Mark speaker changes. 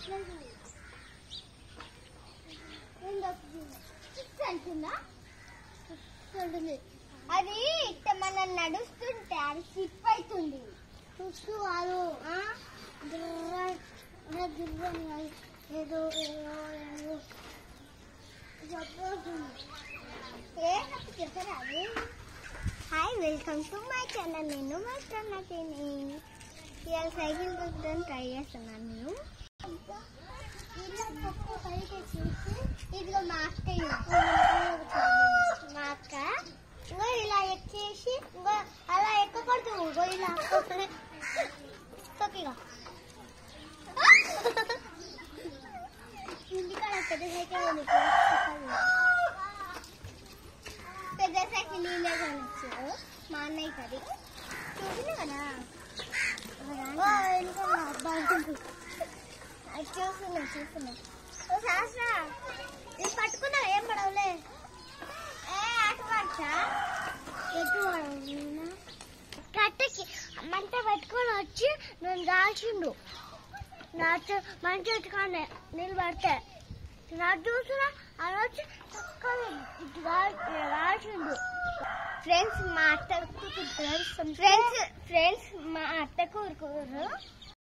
Speaker 1: అంటుందా ఉంటుంది అది ఇట్ట మనం నడుస్తుంటే అది స్లిప్ అవుతుంది చూస్తూ కాదు గిర్ర గిర్ర ఏదో ఏదో ఏదో hi welcome to my channel నేను మాస్టర్ నటిని ఇవాళ సైకిల్ దొరకడం ట్రై చేస్తున్నాను నేను ఇదిగో మా అక్క మా అక్క ఇంకో ఇలా ఎక్కేసి ఇంకో అలా ఎక్కకూడదు ఇంకో ఇలా తొక్కిగా ఇంటికాడ పెద్ద సైకిల్ ఉంది పెద్ద సైకిల్ నీళ్ళే కొనిచ్చారు మా అన్నయ్య కది చూసిన కదా ఓ, వెనుక మా అబ్బాయి ఉంది. అది చూస్తున్నా చూస్తున్నా ఓ శాస్త్ర ఇది పట్టుకున్నా ఏం పడవలే ఏ అటు పడచ్చా ఎటు పడవు కట్టకి మంట పెట్టుకొని వచ్చి నేను దాల్చిండు నా చె- మన చెట్టుకానే నీళ్ళు పడితే నా చూసిన అలా వచ్చి చక్కగా ఇటు దా- దాల్చిండు ఫ్రెండ్స్ మా అత్తకు ఫ్రెండ్స్ ఫ్రెండ్స్ మా అత్తకు ఊరుకోరు